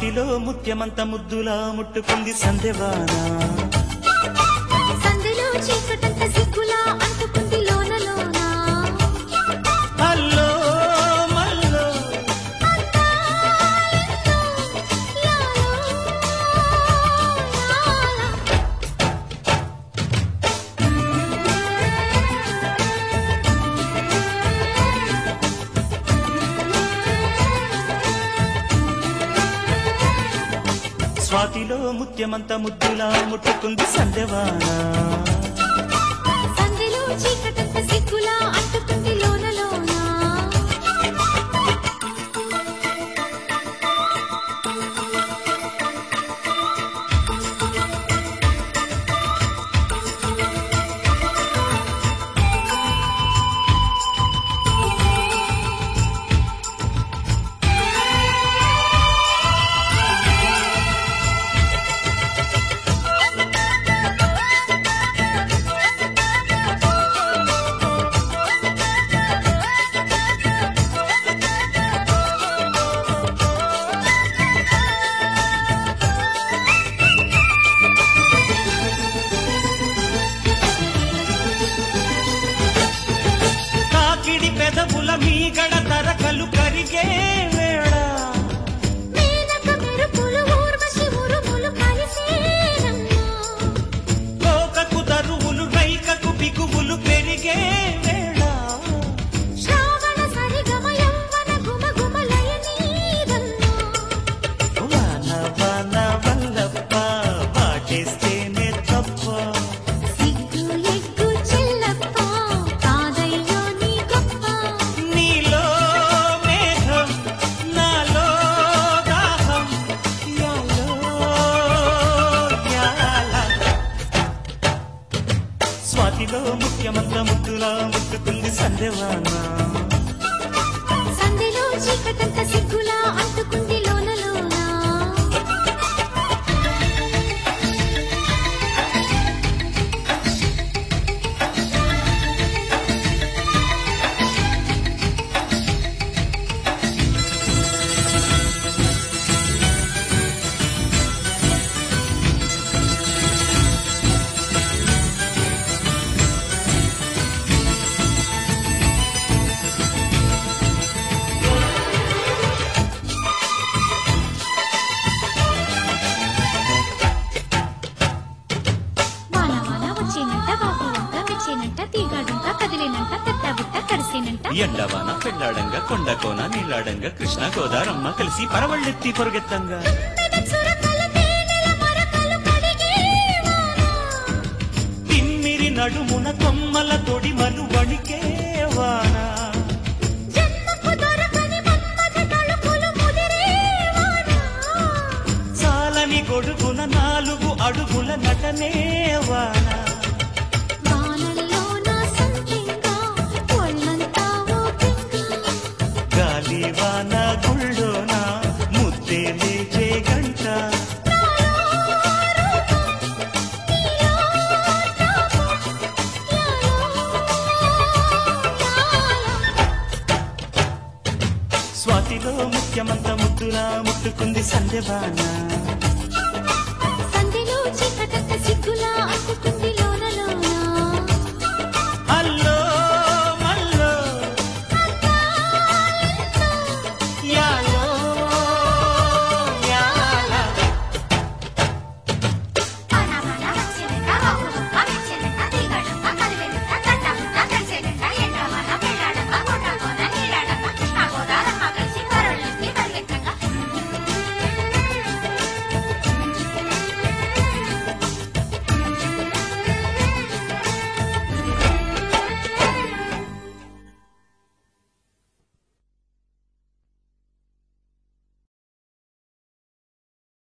స్వాతిలో ముత్యమంత ముద్దులా ముట్టుకుంది సందెవానా సందులో చీకటంత సిగ్గులా అంటుకుంది లోన లోన అల్లో మల్లో యాలో, యాలా. స్వాతిలో ముత్యమంత ముద్దులా ముట్టుకుంది సందెవానా సందులో చీకటంత సిగ్గులా అంటుకుంది లోన లోన కాకిడి పెదవుల మీగడ తరకలు కరిగే వేళ మేనక మెరుపులు ఊర్వశి ఉరుములు కలిసేనమ్మా కోకకు తరువులు రైకకు బిగువులు పెరిగే వేళ శ్రావణ సరిగమ యవ్వన గుమ గుమలయ నీదన్నా వాన వాన వల్లప్ప వాటేస్తేనే తప్ప సిగ్గు ఎగ్గు చెల్లప్ప కాదయ్యో నీ గొప్ప నీలో మేఘం నాలో దాహం యాలో యాల స్వాతిలో ముఖ్యమంత ముద్దులా ముట్టుకుంది సందేవానా సంధిలో చీకటంత సిగ్గులా అంటుకుంది లోన లోన వాన వాన వచ్చేనంట వాపు వంక మెచ్చేనంట తీగాడంక కదిలేనంట తట్టబుట్ట కడిసేనంట ఎండవాన పెళ్ళాడంగా కొండ కోన నీళ్ళాడంగా కృష్ణ గోదారమ్మ కలిసి పరవళ్ళెత్తి పొరుగెత్తంగా సురకల తేనెల మరకలు కడిగే వాన తిమ్మిరి నడుమున కొమ్మల తొడిమలు వణికే వాన జన్మకు దొరకని మన్మథ తలుపులు ముదిరే వాన చాలని గొడుగున నాలుగు అడుగుల నటనే వాన వానల్లో నా సంతెంగా ఒళ్ళంతా ఓపెంగా గాలి వాన గుళ్ళోన ముద్దే లేచే గంట స్వాతిలో ముఖ్యమంత ముద్దులా ముట్టుకుంది సంధ్యవాన